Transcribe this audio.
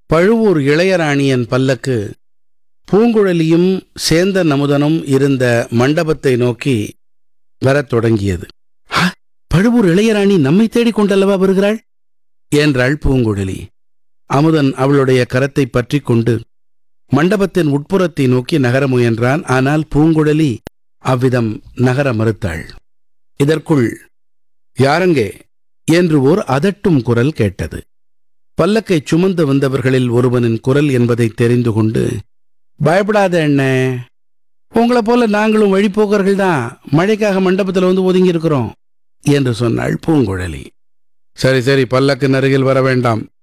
பழுவூர் இளையராணியன் பல்லக்கு பூங்குழலியும் சேந்தன் அமுதனும் இருந்த மண்டபத்தை நோக்கி வரத் தொடங்கியது "ஆ, பழுவூர் இளையராணி நம்மை தேடிக் கொண்டல்லவா வருகிறாள் என்றாள் பூங்குழலி அமுதன் அவளுடைய கரத்தை பற்றிக் கொண்டு மண்டபத்தின் உட்புறத்தை நோக்கி நகர முயன்றான் ஆனால் பூங்குழலி அவ்விதம் நகர மறுத்தாள் இதற்குள் யாரங்கே என்று ஓர் அதட்டும் குரல் கேட்டது பல்லக்கை சுமந்து வந்தவர்களில் ஒருவனின் குரல் என்பதை தெரிந்து கொண்டு பயப்படாத அண்ணே உங்களை போல நாங்களும் வழிபோக்கர்கள் தான் மழைக்காக மண்டபத்தில் வந்து ஒதுங்கி இருக்கிறோம் என்று சொன்னாள் பூங்குழலி சரி சரி பல்லக்கின் அருகில் வர வேண்டாம்